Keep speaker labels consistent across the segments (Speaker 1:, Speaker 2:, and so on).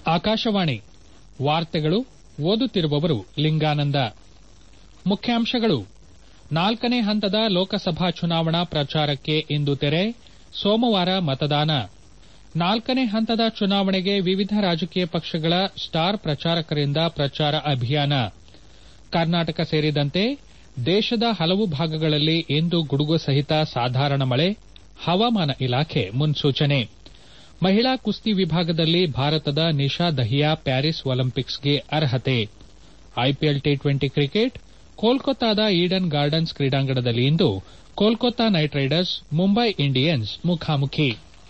Speaker 1: ಆಕಾಶವಾಣಿ ವಾರ್ತೆಗಳು ಓದುತ್ತಿರುವವರು ಲಿಂಗಾನಂದ ಮುಖ್ಯಾಂಶಗಳು ನಾಲ್ಕನೇ ಹಂತದ ಲೋಕಸಭಾ ಚುನಾವಣಾ ಪ್ರಚಾರಕ್ಕೆ ಇಂದು ತೆರೆ ಸೋಮವಾರ ಮತದಾನ ನಾಲ್ಕನೇ ಹಂತದ ಚುನಾವಣೆಗೆ ವಿವಿಧ ರಾಜಕೀಯ ಪಕ್ಷಗಳ ಸ್ಟಾರ್ ಪ್ರಚಾರಕರಿಂದ ಪ್ರಚಾರ ಅಭಿಯಾನ ಕರ್ನಾಟಕ ಸೇರಿದಂತೆ ದೇಶದ ಹಲವು ಭಾಗಗಳಲ್ಲಿ ಇಂದು ಗುಡುಗು ಸಹಿತ ಸಾಧಾರಣ ಮಳೆ ಹವಾಮಾನ ಇಲಾಖೆ ಮುನ್ಸೂಚನೆ ಮಹಿಳಾ ಕುಸ್ತಿ ವಿಭಾಗದಲ್ಲಿ ಭಾರತದ ನಿಶಾ ದಹಿಯಾ ಪ್ಯಾರಿಸ್ ಒಲಿಂಪಿಕ್ಸ್ಗೆ ಅರ್ಹತೆ ಐಪಿಎಲ್ ಟಿ ಟ್ವೆಂಟಿ ಕ್ರಿಕೆಟ್ ಕೋಲ್ಕತ್ತಾದ ಈಡನ್ ಗಾರ್ಡನ್ಸ್ ಕ್ರೀಡಾಂಗಣದಲ್ಲಿ ಇಂದು Kolkata Knight Riders Mumbai Indians ಮುಖಾಮುಖಿ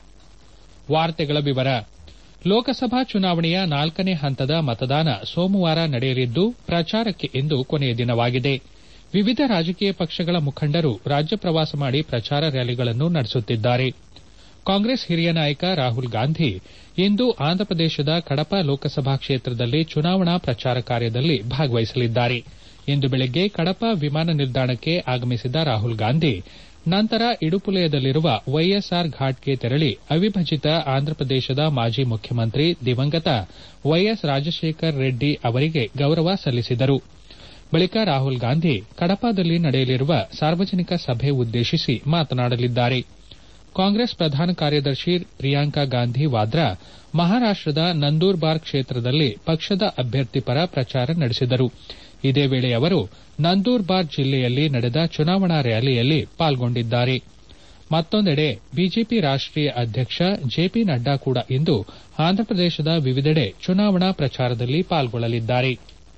Speaker 1: ಲೋಕಸಭಾ ಚುನಾವಣೆಯ ನಾಲ್ಕನೇ ಹಂತದ ಮತದಾನ ಸೋಮವಾರ ನಡೆಯಲಿದ್ದು ಪ್ರಚಾರಕ್ಕೆ ಇಂದು ಕೊನೆಯ ದಿನವಾಗಿದೆ ವಿವಿಧ ರಾಜಕೀಯ ಪಕ್ಷಗಳ ಮುಖಂಡರು ರಾಜ್ಯ ಪ್ರವಾಸ ಮಾಡಿ ಪ್ರಚಾರ ರ್ಯಾಲಿಗಳನ್ನು ನಡೆಸುತ್ತಿದ್ದಾರೆ ಕಾಂಗ್ರೆಸ್ ಹಿರಿಯ ನಾಯಕ ರಾಹುಲ್ ಗಾಂಧಿ ಇಂದು ಆಂಧ್ರಪ್ರದೇಶದ ಕಡಪ ಲೋಕಸಭಾ ಕ್ಷೇತ್ರದಲ್ಲಿ ಚುನಾವಣಾ ಪ್ರಚಾರ ಕಾರ್ಯದಲ್ಲಿ ಭಾಗವಹಿಸಲಿದ್ದಾರೆ ಇಂದು ಬೆಳಗ್ಗೆ ಕಡಪ ವಿಮಾನ ನಿಲ್ದಾಣಕ್ಕೆ ಆಗಮಿಸಿದ ರಾಹುಲ್ ಗಾಂಧಿ ನಂತರ ಇಡುಪುಲಯದಲ್ಲಿರುವ ವೈಎಸ್ಆರ್ ಘಾಟ್ಗೆ ತೆರಳಿ ಅವಿಭಜಿತ ಆಂಧ್ರಪ್ರದೇಶದ ಮಾಜಿ ಮುಖ್ಯಮಂತ್ರಿ ದಿವಂಗತ ವೈಎಸ್ ರಾಜಶೇಖರ್ ರೆಡ್ಡಿ ಅವರಿಗೆ ಗೌರವ ಸಲ್ಲಿಸಿದರು ಬಳಿಕ ರಾಹುಲ್ ಗಾಂಧಿ ಕಡಪದಲ್ಲಿ ನಡೆಯಲಿರುವ ಸಾರ್ವಜನಿಕ ಸಭೆ ಉದ್ದೇಶಿಸಿ ಮಾತನಾಡಲಿದ್ದಾರೆ ಕಾಂಗ್ರೆಸ್ ಪ್ರಧಾನ ಕಾರ್ಯದರ್ಶಿ ಪ್ರಿಯಾಂಕಾ ಗಾಂಧಿ ವಾದ್ರಾ ಮಹಾರಾಷ್ಟದ ನಂದೂರ್ಬಾರ್ ಕ್ಷೇತ್ರದಲ್ಲಿ ಪಕ್ಷದ ಅಭ್ಯರ್ಥಿ ಪರ ಪ್ರಚಾರ ನಡೆಸಿದರು ಇದೇ ವೇಳೆ ಅವರು ನಂದೂರ್ಬಾರ್ ಜಿಲ್ಲೆಯಲ್ಲಿ ನಡೆದ ಚುನಾವಣಾ ರ್ಯಾಲಿಯಲ್ಲಿ ಪಾಲ್ಗೊಂಡಿದ್ದಾರೆ ಮತ್ತೊಂದೆಡೆ ಬಿಜೆಪಿ ರಾಷ್ಟೀಯ ಅಧ್ಯಕ್ಷ ಜೆಪಿ ನಡ್ಡಾ ಕೂಡ ಇಂದು ಆಂಧ್ರಪ್ರದೇಶದ ವಿವಿಧೆಡೆ ಚುನಾವಣಾ ಪ್ರಚಾರದಲ್ಲಿ ಪಾಲ್ಗೊಳ್ಳಲಿದ್ದಾರೆ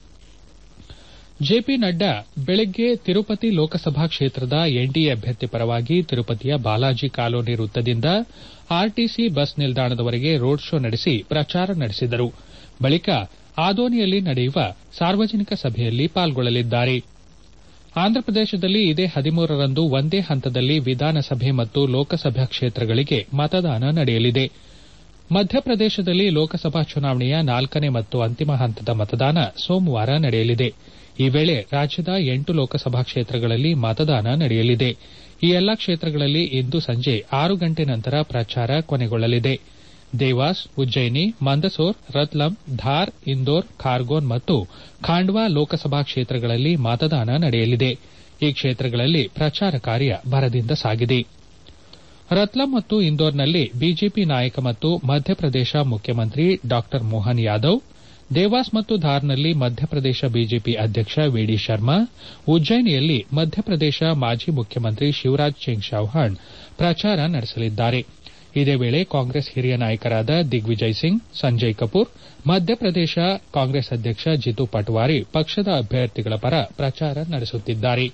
Speaker 1: ಜೆಪಿ ನಡ್ಡಾ ಬೆಳಗ್ಗೆ ತಿರುಪತಿ ಲೋಕಸಭಾ ಕ್ಷೇತ್ರದ ಎನ್ಡಿಎ ಅಭ್ಯರ್ಥಿ ಪರವಾಗಿ ತಿರುಪತಿಯ ಬಾಲಾಜಿ ಕಾಲೋನಿ ವೃತ್ತದಿಂದ ಆರ್ಟಿಸಿ ಬಸ್ ನಿಲ್ದಾಣದವರೆಗೆ ರೋಡ್ ಶೋ ನಡೆಸಿ ಪ್ರಚಾರ ನಡೆಸಿದರು ಬಳಿಕ ಆದೋನಿಯಲ್ಲಿ ನಡೆಯುವ ಸಾರ್ವಜನಿಕ ಸಭೆಯಲ್ಲಿ ಪಾಲ್ಗೊಳ್ಳಲಿದ್ದಾರೆ ಆಂಧ್ರಪ್ರದೇಶದಲ್ಲಿ ಇದೇ ಹದಿಮೂರರಂದು ಒಂದೇ ಹಂತದಲ್ಲಿ ವಿಧಾನಸಭೆ ಮತ್ತು ಲೋಕಸಭಾ ಕ್ಷೇತ್ರಗಳಿಗೆ ಮತದಾನ ನಡೆಯಲಿದೆ ಮಧ್ಯಪ್ರದೇಶದಲ್ಲಿ ಲೋಕಸಭಾ ಚುನಾವಣೆಯ ನಾಲ್ಕನೇ ಮತ್ತು ಅಂತಿಮ ಹಂತದ ಮತದಾನ ಸೋಮವಾರ ನಡೆಯಲಿದೆ ಈ ವೇಳೆ ರಾಜ್ಯದ ಎಂಟು ಲೋಕಸಭಾ ಕ್ಷೇತ್ರಗಳಲ್ಲಿ ಮತದಾನ ನಡೆಯಲಿದೆ ಈ ಎಲ್ಲಾ ಕ್ಷೇತ್ರಗಳಲ್ಲಿ ಇಂದು ಸಂಜೆ ಆರು ಗಂಟೆ ನಂತರ ಪ್ರಚಾರ ಕೊನೆಗೊಳ್ಳಲಿದೆ ದೇವಾಸ್ ಉಜ್ಜಯಿನಿ ಮಂದಸೋರ್ ರತ್ಲಂ ಧಾರ್ ಇಂದೋರ್ ಖಾರ್ಗೋನ್ ಮತ್ತು ಖಾಂಡ್ವಾ ಲೋಕಸಭಾ ಕ್ಷೇತ್ರಗಳಲ್ಲಿ ಮತದಾನ ನಡೆಯಲಿದೆ ಈ ಕ್ಷೇತ್ರಗಳಲ್ಲಿ ಪ್ರಚಾರ ಕಾರ್ಯ ಭರದಿಂದ ಸಾಗಿದೆ ರತ್ಲಂ ಮತ್ತು ಇಂದೋರ್ನಲ್ಲಿ ಬಿಜೆಪಿ ನಾಯಕ ಮತ್ತು ಮಧ್ಯಪ್ರದೇಶ ಮುಖ್ಯಮಂತ್ರಿ ಡಾ ಮೋಹನ್ ಯಾದವ್ ದೇವಾಸ್ ಮತ್ತು ಧಾರ್ನಲ್ಲಿ ಮಧ್ಯಪ್ರದೇಶ ಬಿಜೆಪಿ ಅಧ್ಯಕ್ಷ ವಿಡಿ ಶರ್ಮಾ ಉಜ್ಜಯಿನಿಯಲ್ಲಿ ಮಧ್ಯಪ್ರದೇಶ ಮಾಜಿ ಮುಖ್ಯಮಂತ್ರಿ ಶಿವರಾಜ್ ಸಿಂಗ್ ಚೌಹಾಣ್ ಪ್ರಚಾರ ನಡೆಸಲಿದ್ದಾರೆ ಇದೇ ವೇಳೆ ಕಾಂಗ್ರೆಸ್ ಹಿರಿಯ ನಾಯಕರಾದ ದಿಗ್ವಿಜಯ್ ಸಿಂಗ್ ಸಂಜಯ್ ಕಪೂರ್ ಮಧ್ಯಪ್ರದೇಶ ಕಾಂಗ್ರೆಸ್ ಅಧ್ಯಕ್ಷ ಜಿತು ಪಟ್ವಾರಿ ಪಕ್ಷದ ಅಭ್ಯರ್ಥಿಗಳ ಪರ ಪ್ರಚಾರ ನಡೆಸುತ್ತಿದ್ದಾರೆ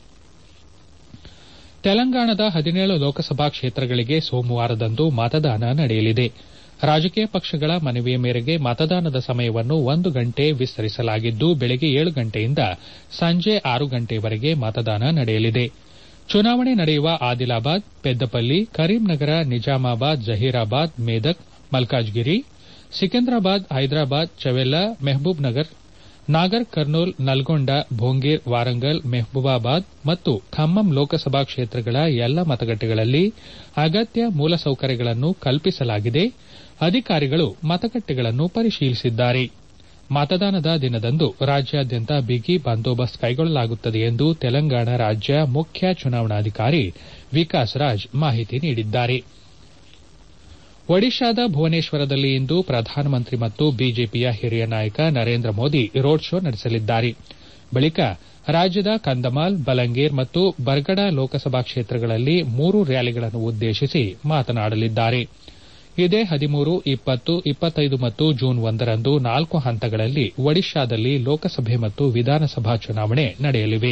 Speaker 1: ತೆಲಂಗಾಣದ ಹದಿನೇಳು ಲೋಕಸಭಾ ಕ್ಷೇತ್ರಗಳಿಗೆ ಸೋಮವಾರದಂದು ಮತದಾನ ನಡೆಯಲಿದೆ ರಾಜಕೀಯ ಪಕ್ಷಗಳ ಮನವಿಯ ಮೇರೆಗೆ ಮತದಾನದ ಸಮಯವನ್ನು ಒಂದು ಗಂಟೆ ವಿಸ್ತರಿಸಲಾಗಿದ್ದು ಬೆಳಗ್ಗೆ ಏಳು ಗಂಟೆಯಿಂದ ಸಂಜೆ ಆರು ಗಂಟೆವರೆಗೆ ಮತದಾನ ನಡೆಯಲಿದೆ ಚುನಾವಣೆ ನಡೆಯುವ ಆದಿಲಾಬಾದ್ ಪೆದ್ದಪಲ್ಲಿ ಕರೀಂನಗರ ನಿಜಾಮಾಬಾದ್ ಜಹೀರಾಬಾದ್ ಮೇದಕ್ ಮಲ್ಕಾಜ್ಗಿರಿ ಸಿಕಿಂದ್ರಾಬಾದ್ ಹೈದರಾಬಾದ್ ಚವೆಲ್ಲಾ ಮೆಹಬೂಬ್ ನಗರ್ ನಾಗರ್ ಕರ್ನೂಲ್ ನಲ್ಗೊಂಡ ಭೋಂಗೀರ್ ವಾರಂಗಲ್ ಮೆಹಬೂಬಾಬಾದ್ ಮತ್ತು ಖಮ್ಮಂ ಲೋಕಸಭಾ ಕ್ಷೇತ್ರಗಳ ಎಲ್ಲ ಮತಗಟ್ಟೆಗಳಲ್ಲಿ ಅಗತ್ಯ ಮೂಲಸೌಕರ್ಯಗಳನ್ನು ಕಲ್ಪಿಸಲಾಗಿದೆ ಅಧಿಕಾರಿಗಳು ಮತಗಟ್ಟೆಗಳನ್ನು ಪರಿಶೀಲಿಸಿದ್ದಾರೆ ಮತದಾನದ ದಿನದಂದು ರಾಜ್ಯಾದ್ಯಂತ ಬಿಗಿ ಬಂದೋಬಸ್ತ್ ಕೈಗೊಳ್ಳಲಾಗುತ್ತದೆ ಎಂದು ತೆಲಂಗಾಣ ರಾಜ್ಯ ಮುಖ್ಯ ಚುನಾವಣಾಧಿಕಾರಿ ವಿಕಾಸ್ ರಾಜ್ ಮಾಹಿತಿ ನೀಡಿದ್ದಾರೆ ಒಡಿಶಾದ ಭುವನೇಶ್ವರದಲ್ಲಿ ಇಂದು ಪ್ರಧಾನಮಂತ್ರಿ ಮತ್ತು ಬಿಜೆಪಿಯ ಹಿರಿಯ ನಾಯಕ ನರೇಂದ್ರ ಮೋದಿ ರೋಡ್ ಶೋ ನಡೆಸಲಿದ್ದಾರೆ ಬಳಿಕ ರಾಜ್ಯದ ಕಂದಮಾಲ್ ಬಲಂಗೀರ್ ಮತ್ತು ಬರ್ಗಡ ಲೋಕಸಭಾ ಕ್ಷೇತ್ರಗಳಲ್ಲಿ ಮೂರು ರ್ಯಾಲಿಗಳನ್ನು ಉದ್ದೇಶಿಸಿ ಮಾತನಾಡಲಿದ್ದಾರೆ ಇದೇ ಹದಿಮೂರು ಇಪ್ಪತ್ತು ಇಪ್ಪತ್ತೈದು ಮತ್ತು ಜೂನ್ ಒಂದರಂದು ನಾಲ್ಕು ಹಂತಗಳಲ್ಲಿ ಒಡಿಶಾದಲ್ಲಿ ಲೋಕಸಭೆ ಮತ್ತು ವಿಧಾನಸಭಾ ಚುನಾವಣೆ ನಡೆಯಲಿವೆ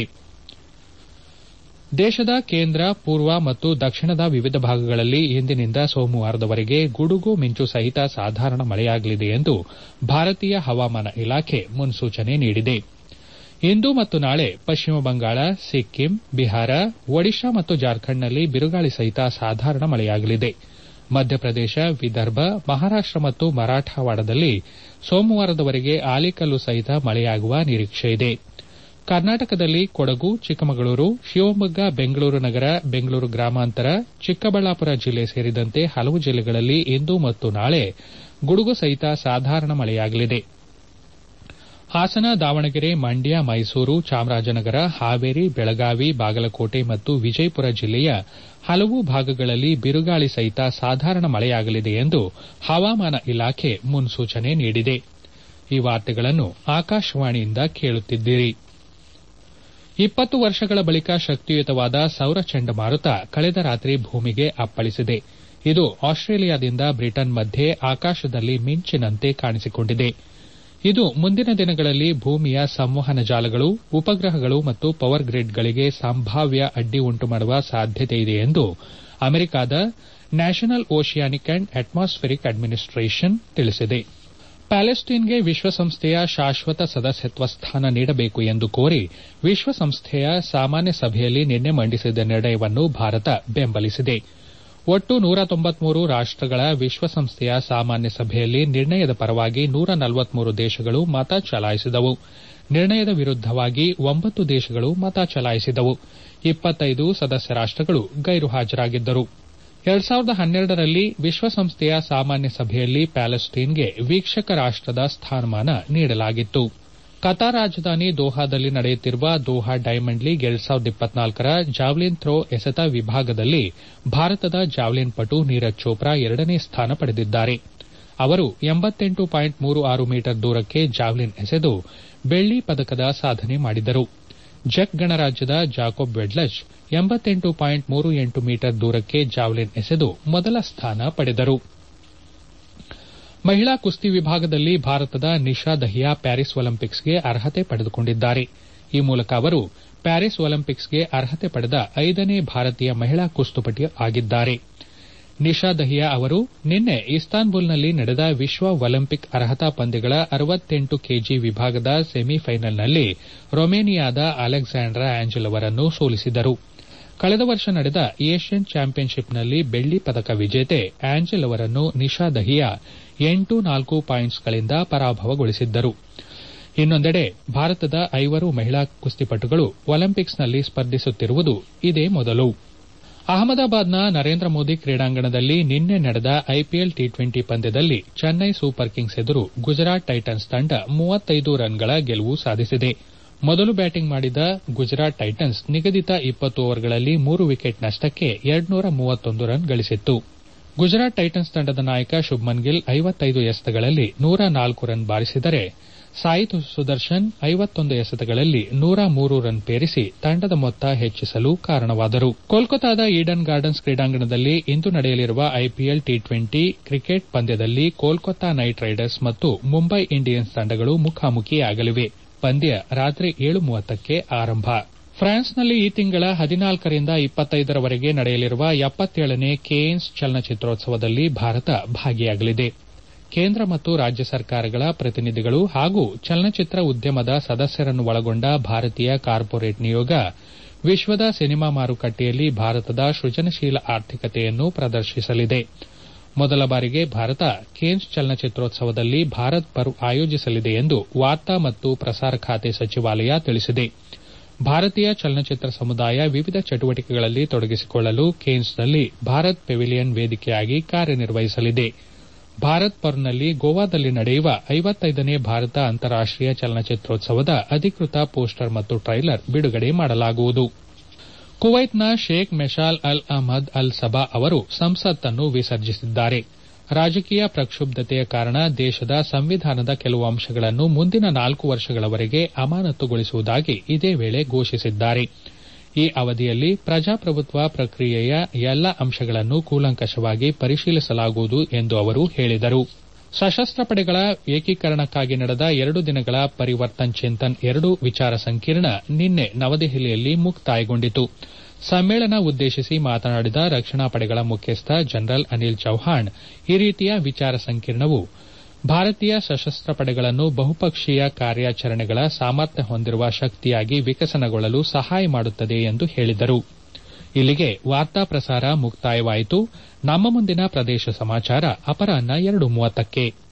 Speaker 1: ದೇಶದ ಕೇಂದ್ರ ಪೂರ್ವ ಮತ್ತು ದಕ್ಷಿಣದ ವಿವಿಧ ಭಾಗಗಳಲ್ಲಿ ಇಂದಿನಿಂದ ಸೋಮವಾರದವರೆಗೆ ಗುಡುಗು ಮಿಂಚು ಸಹಿತ ಸಾಧಾರಣ ಮಳೆಯಾಗಲಿದೆ ಎಂದು ಭಾರತೀಯ ಹವಾಮಾನ ಇಲಾಖೆ ಮುನ್ಸೂಚನೆ ನೀಡಿದೆ ಇಂದು ಮತ್ತು ನಾಳೆ ಪಶ್ಚಿಮ ಬಂಗಾಳ ಸಿಕ್ಕಿಂ ಬಿಹಾರ ಒಡಿಶಾ ಮತ್ತು ಜಾರ್ಖಂಡ್ನಲ್ಲಿ ಬಿರುಗಾಳಿ ಸಹಿತ ಸಾಧಾರಣ ಮಳೆಯಾಗಲಿದೆ ಮಧ್ಯಪ್ರದೇಶ ವಿದರ್ಭ ಮಹಾರಾಷ್ಟ ಮತ್ತು ಮರಾಠವಾಡದಲ್ಲಿ ಸೋಮವಾರದವರೆಗೆ ಆಲಿಕಲ್ಲು ಸಹಿತ ಮಳೆಯಾಗುವ ನಿರೀಕ್ಷೆಯಿದೆ ಕರ್ನಾಟಕದಲ್ಲಿ ಕೊಡಗು ಚಿಕ್ಕಮಗಳೂರು ಶಿವಮೊಗ್ಗ ಬೆಂಗಳೂರು ನಗರ ಬೆಂಗಳೂರು ಗ್ರಾಮಾಂತರ ಚಿಕ್ಕಬಳ್ಳಾಪುರ ಜಿಲ್ಲೆ ಸೇರಿದಂತೆ ಹಲವು ಜಿಲ್ಲೆಗಳಲ್ಲಿ ಇಂದು ಮತ್ತು ನಾಳೆ ಗುಡುಗು ಸಹಿತ ಸಾಧಾರಣ ಮಳೆಯಾಗಲಿದೆ ಹಾಸನ ದಾವಣಗೆರೆ ಮಂಡ್ಯ ಮೈಸೂರು ಚಾಮರಾಜನಗರ ಹಾವೇರಿ ಬೆಳಗಾವಿ ಬಾಗಲಕೋಟೆ ಮತ್ತು ವಿಜಯಪುರ ಜಿಲ್ಲೆಯ ಹಲವು ಭಾಗಗಳಲ್ಲಿ ಬಿರುಗಾಳಿ ಸಹಿತ ಸಾಧಾರಣ ಮಳೆಯಾಗಲಿದೆ ಎಂದು ಹವಾಮಾನ ಇಲಾಖೆ ಮುನ್ಸೂಚನೆ ನೀಡಿದೆ ಈ ವಾರ್ತೆಗಳನ್ನು ಆಕಾಶವಾಣಿಯಿಂದ ಕೇಳುತ್ತಿದ್ದೀರಿ ಇಪ್ಪತ್ತು ವರ್ಷಗಳ ಬಳಿಕ ಶಕ್ತಿಯುತವಾದ ಸೌರ ಚಂಡಮಾರುತ ಕಳೆದ ರಾತ್ರಿ ಭೂಮಿಗೆ ಅಪ್ಪಳಿಸಿದೆ ಇದು ಆಸ್ಟ್ರೇಲಿಯಾದಿಂದ ಬ್ರಿಟನ್ ಮಧ್ಯೆ ಆಕಾಶದಲ್ಲಿ ಮಿಂಚಿನಂತೆ ಕಾಣಿಸಿಕೊಂಡಿದೆ ಇದು ಮುಂದಿನ ದಿನಗಳಲ್ಲಿ ಭೂಮಿಯ ಸಂವಹನ ಜಾಲಗಳು ಉಪಗ್ರಹಗಳು ಮತ್ತು ಪವರ್ ಗ್ರಿಡ್ಗಳಿಗೆ ಸಂಭಾವ್ಯ ಅಡ್ಡಿ ಉಂಟುಮಾಡುವ ಸಾಧ್ಯತೆಯಿದೆ ಎಂದು ಅಮೆರಿಕದ national oceanic and atmospheric administration ತಿಳಿಸಿದೆ ಪ್ಯಾಲೆಸ್ಟೈನ್ಗೆ ವಿಶ್ವಸಂಸ್ಥೆಯ ಶಾಶ್ವತ ಸದಸ್ಯತ್ವ ಸ್ಥಾನ ನೀಡಬೇಕು ಎಂದು ಕೋರಿ ವಿಶ್ವಸಂಸ್ಥೆಯ ಸಾಮಾನ್ಯ ಸಭೆಯಲ್ಲಿ ನಿನ್ನೆ ಮಂಡಿಸಿದ ನಿರ್ಣಯವನ್ನು ಭಾರತ ಬೆಂಬಲಿಸಿದೆ ಒಟ್ಟು ನೂರ ತೊಂಬತ್ಮೂರು ರಾಷ್ಟಗಳ ವಿಶ್ವಸಂಸ್ಥೆಯ ಸಾಮಾನ್ಯ ಸಭೆಯಲ್ಲಿ ನಿರ್ಣಯದ ಪರವಾಗಿ ನೂರ ನಲವತ್ಮೂರು ದೇಶಗಳು ಮತ ಚಲಾಯಿಸಿದವು ನಿರ್ಣಯದ ವಿರುದ್ದವಾಗಿ ಒಂಬತ್ತು ದೇಶಗಳು ಮತ ಚಲಾಯಿಸಿದವು ಇಪ್ಪತ್ತೈದು ಸದಸ್ಯ ರಾಷ್ಟಗಳು ಗೈರು ಹಾಜರಾಗಿದ್ದರು ಎರಡ್ ಸಾವಿರದ ಹನ್ನೆರಡರಲ್ಲಿ ವಿಶ್ವಸಂಸ್ಥೆಯ ಸಾಮಾನ್ಯ ಸಭೆಯಲ್ಲಿ ಪ್ಯಾಲೆಸ್ಟೈನ್ಗೆ ವೀಕ್ಷಕ ರಾಷ್ಟದ ಸ್ಥಾನಮಾನ ನೀಡಲಾಗಿತ್ತು ಕತಾರ್ ರಾಜಧಾನಿ ದೋಹಾದಲ್ಲಿ ನಡೆಯುತ್ತಿರುವ ದೋಹಾ ಡೈಮಂಡ್ ಲೀಗ್ ಎರಡ್ ಸಾವಿರದ ಇಪ್ಪತ್ನಾಲ್ಕರ ಜಾವ್ಲಿನ್ ಥ್ರೋ ಎಸೆತ ವಿಭಾಗದಲ್ಲಿ ಭಾರತದ ಜಾವ್ಲಿನ್ ಪಟು ನೀರಜ್ ಚೋಪ್ರಾ ಎರಡನೇ ಸ್ಥಾನ ಪಡೆದಿದ್ದಾರೆ ಅವರು ಎಂಬತ್ತೆಂಟು ಪಾಯಿಂಟ್ ಮೂರು ಆರು ಮೀಟರ್ ದೂರಕ್ಕೆ ಜಾವ್ಲಿನ್ ಎಸೆದು ಬೆಳ್ಳಿ ಪದಕದ ಸಾಧನೆ ಮಾಡಿದರು ಜೆಕ್ ಗಣರಾಜ್ಯದ ಜಾಕೋಬ್ ವೆಡ್ಲಜ್ ಎಂಬತ್ತೆಂಟು ಪಾಯಿಂಟ್ ಮೂರು ಎಂಟು ಮೀಟರ್ ದೂರಕ್ಕೆ ಜಾವ್ಲಿನ್ ಎಸೆದು ಮೊದಲ ಸ್ಥಾನ ಪಡೆದರು ಮಹಿಳಾ ಕುಸ್ತಿ ವಿಭಾಗದಲ್ಲಿ ಭಾರತದ ನಿಶಾ ದಹಿಯಾ ಪ್ಯಾರಿಸ್ ಒಲಿಂಪಿಕ್ಸ್ಗೆ ಅರ್ಹತೆ ಪಡೆದುಕೊಂಡಿದ್ದಾರೆ ಈ ಮೂಲಕ ಅವರು ಪ್ಯಾರಿಸ್ ಒಲಿಂಪಿಕ್ಸ್ಗೆ ಅರ್ಹತೆ ಪಡೆದ ಐದನೇ ಭಾರತೀಯ ಮಹಿಳಾ ಕುಸ್ತುಪಟಿ ಆಗಿದ್ದಾರೆ ನಿಶಾ ದಹಿಯಾ ಅವರು ನಿನ್ನೆ ಇಸ್ತಾನ್ಬುಲ್ನಲ್ಲಿ ನಡೆದ ವಿಶ್ವ ಒಲಿಂಪಿಕ್ ಅರ್ಹತಾ ಪಂದ್ಯಗಳ ಅರವತ್ತೆಂಟು ಕೆಜಿ ವಿಭಾಗದ ಸೆಮಿಫೈನಲ್ನಲ್ಲಿ ರೊಮೇನಿಯಾದ ಅಲೆಕ್ಸಾಂಡ್ರಾ ಆಂಜೆಲ್ ಅವರನ್ನು ಸೋಲಿಸಿದರು ಕಳೆದ ವರ್ಷ ನಡೆದ ಏಷ್ಯನ್ ಚಾಂಪಿಯನ್ಶಿಪ್ನಲ್ಲಿ ಬೆಳ್ಳಿ ಪದಕ ವಿಜೇತೆ ಆಂಜೆಲ್ ಅವರನ್ನು ನಿಶಾ ದಹಿಯಾ ಎಂಟು ನಾಲ್ಕು ಪಾಯಿಂಟ್ಸ್ಗಳಿಂದ ಪರಾಭವಗೊಳಿಸಿದ್ದರು ಇನ್ನೊಂದೆಡೆ ಭಾರತದ ಐವರು ಮಹಿಳಾ ಕುಸ್ತಿಪಟುಗಳು ಒಲಿಂಪಿಕ್ಸ್ನಲ್ಲಿ ಸ್ಪರ್ಧಿಸುತ್ತಿರುವುದು ಇದೇ ಮೊದಲು ಅಹಮದಾಬಾದ್ನ ನರೇಂದ್ರ ಮೋದಿ ಕ್ರೀಡಾಂಗಣದಲ್ಲಿ ನಿನ್ನೆ ನಡೆದ ಐಪಿಎಲ್ ಟಿ ಟ್ವೆಂಟಿ ಪಂದ್ಯದಲ್ಲಿ ಚೆನ್ನೈ ಸೂಪರ್ ಕಿಂಗ್ಸ್ ಎದುರು ಗುಜರಾತ್ ಟೈಟನ್ಸ್ ತಂಡ ಮೂವತ್ತೈದು ರನ್ಗಳ ಗೆಲುವು ಸಾಧಿಸಿದೆ ಮೊದಲು ಬ್ಯಾಟಿಂಗ್ ಮಾಡಿದ ಗುಜರಾತ್ ಟೈಟನ್ಸ್ ನಿಗದಿತ ಇಪ್ಪತ್ತು ಓವರ್ಗಳಲ್ಲಿ ಮೂರು ವಿಕೆಟ್ ನಷ್ಟಕ್ಕೆ ಎರಡ್ನೂರ ಮೂವತ್ತೊಂದು ರನ್ ಗಳಿಸಿತ್ತು ಗುಜರಾತ್ ಟೈಟನ್ಸ್ ತಂಡದ ನಾಯಕ ಶುಭ್ಮನ್ ಗಿಲ್ ಐವತ್ತೈದು ಎಸೆತಗಳಲ್ಲಿ ನೂರ ನಾಲ್ಕು ರನ್ ಬಾರಿಸಿದರೆ ಸಾಯಿ ಸುದರ್ಶನ್ ಐವತ್ತೊಂದು ಎಸೆತಗಳಲ್ಲಿ ನೂರ ಮೂರು ರನ್ ಪೇರಿಸಿ ತಂಡದ ಮೊತ್ತ ಹೆಚ್ಚಿಸಲು ಕಾರಣವಾದರು ಕೋಲ್ಕತಾದ ಈಡನ್ ಗಾರ್ಡನ್ಸ್ ಕ್ರೀಡಾಂಗಣದಲ್ಲಿ ಇಂದು ನಡೆಯಲಿರುವ ಐಪಿಎಲ್ ಟಿ ಟ್ವೆಂಟಿ ಕ್ರಿಕೆಟ್ ಪಂದ್ಯದಲ್ಲಿ ಕೋಲ್ಕತಾ ನೈಟ್ ರೈಡರ್ಸ್ ಮತ್ತು ಮುಂಬೈ ಇಂಡಿಯನ್ಸ್ ತಂಡಗಳು ಮುಖಾಮುಖಿಯಾಗಲಿವೆ ಪಂದ್ಯ ರಾತ್ರಿ ಏಳು ಮೂವತ್ತಕ್ಕೆ ಆರಂಭ ಫ್ರಾನ್ಸ್ನಲ್ಲಿ ಈ ತಿಂಗಳ ಹದಿನಾಲ್ಕರಿಂದ ಇಪ್ಪತ್ತೈದರವರೆಗೆ ನಡೆಯಲಿರುವ ಎಪ್ಪತ್ತೇಳನೇ ಕೇನ್ಸ್ ಚಲನಚಿತ್ರೋತ್ಸವದಲ್ಲಿ ಭಾರತ ಭಾಗಿಯಾಗಲಿದೆ ಕೇಂದ್ರ ಮತ್ತು ರಾಜ್ಯ ಸರ್ಕಾರಗಳ ಪ್ರತಿನಿಧಿಗಳು ಹಾಗೂ ಚಲನಚಿತ್ರ ಉದ್ಯಮದ ಸದಸ್ಯರನ್ನು ಒಳಗೊಂಡ ಭಾರತೀಯ ಕಾರ್ಪೊರೇಟ್ ನಿಯೋಗ ವಿಶ್ವದ ಸಿನಿಮಾ ಮಾರುಕಟ್ಟೆಯಲ್ಲಿ ಭಾರತದ ಸೃಜನಶೀಲ ಆರ್ಥಿಕತೆಯನ್ನು ಪ್ರದರ್ಶಿಸಲಿದೆ ಮೊದಲ ಬಾರಿಗೆ ಭಾರತ ಕೇನ್ಸ್ ಚಲನಚಿತ್ರೋತ್ಸವದಲ್ಲಿ ಭಾರತ್ ಪರ್ವ್ ಆಯೋಜಿಸಲಿದೆ ಎಂದು ವಾರ್ತಾ ಮತ್ತು ಪ್ರಸಾರ ಖಾತೆ ಸಚಿವಾಲಯ ತಿಳಿಸಿದೆ ಭಾರತೀಯ ಚಲನಚಿತ್ರ ಸಮುದಾಯ ವಿವಿಧ ಚಟುವಟಿಕೆಗಳಲ್ಲಿ ತೊಡಗಿಸಿಕೊಳ್ಳಲು ಕೇನ್ಸ್ನಲ್ಲಿ ಭಾರತ್ ಪೆವಿಲಿಯನ್ ವೇದಿಕೆಯಾಗಿ ಕಾರ್ಯನಿರ್ವಹಿಸಲಿದೆ ಭಾರತ್ ಪರ್ವ್ನಲ್ಲಿ ಗೋವಾದಲ್ಲಿ ನಡೆಯುವ ಐವತ್ತೈದನೇ ಭಾರತ ಅಂತಾರಾಷ್ಟೀಯ ಚಲನಚಿತ್ರೋತ್ಸವದ ಅಧಿಕೃತ ಪೋಸ್ಟರ್ ಮತ್ತು ಟ್ರೈಲರ್ ಬಿಡುಗಡೆ ಮಾಡಲಾಗುವುದು ಕುವೈತ್ನ ಶೇಖ್ ಮೆಶಾಲ್ ಅಲ್ ಅಹ್ಮದ್ ಅಲ್ ಸಬಾ ಅವರು ಸಂಸತ್ತನ್ನು ವಿಸರ್ಜಿಸಿದ್ದಾರೆ ರಾಜಕೀಯ ಪ್ರಕ್ಷುಬ್ಧತೆಯ ಕಾರಣ ದೇಶದ ಸಂವಿಧಾನದ ಕೆಲವು ಅಂಶಗಳನ್ನು ಮುಂದಿನ ನಾಲ್ಕು ವರ್ಷಗಳವರೆಗೆ ಅಮಾನತುಗೊಳಿಸುವುದಾಗಿ ಇದೇ ವೇಳೆ ಘೋಷಿಸಿದ್ದಾರೆ ಈ ಅವಧಿಯಲ್ಲಿ ಪ್ರಜಾಪ್ರಭುತ್ವ ಪ್ರಕ್ರಿಯೆಯ ಎಲ್ಲ ಅಂಶಗಳನ್ನು ಕೂಲಂಕಷವಾಗಿ ಪರಿಶೀಲಿಸಲಾಗುವುದು ಎಂದು ಅವರು ಹೇಳಿದರು ಸಶಸ್ತ್ರ ಪಡೆಗಳ ಏಕೀಕರಣಕ್ಕಾಗಿ ನಡೆದ ಎರಡು ದಿನಗಳ ಪರಿವರ್ತನ್ ಚಿಂತನ್ ಎರಡು ವಿಚಾರ ಸಂಕಿರಣ ನಿನ್ನೆ ನವದೆಹಲಿಯಲ್ಲಿ ಮುಕ್ತಾಯಗೊಂಡಿತು ಸಮ್ಮೇಳನ ಉದ್ದೇಶಿಸಿ ಮಾತನಾಡಿದ ರಕ್ಷಣಾ ಪಡೆಗಳ ಮುಖ್ಯಸ್ಥ ಜನರಲ್ ಅನಿಲ್ ಚೌಹಾಣ್ ಈ ರೀತಿಯ ವಿಚಾರ ಸಂಕಿರಣವು ಭಾರತೀಯ ಸಶಸ್ತ್ರ ಪಡೆಗಳನ್ನು ಬಹುಪಕ್ಷೀಯ ಕಾರ್ಯಾಚರಣೆಗಳ ಸಾಮರ್ಥ್ಯ ಹೊಂದಿರುವ ಶಕ್ತಿಯಾಗಿ ವಿಕಸನಗೊಳ್ಳಲು ಸಹಾಯ ಮಾಡುತ್ತದೆ ಎಂದು ಹೇಳಿದರು ಇಲ್ಲಿಗೆ ವಾರ್ತಾ ಪ್ರಸಾರ ಮುಕ್ತಾಯವಾಯಿತು ನಮ್ಮ ಮುಂದಿನ ಪ್ರದೇಶ ಸಮಾಚಾರ ಅಪರಾಹ್ನ ಎರಡು ಮೂವತ್ತಕ್ಕೆ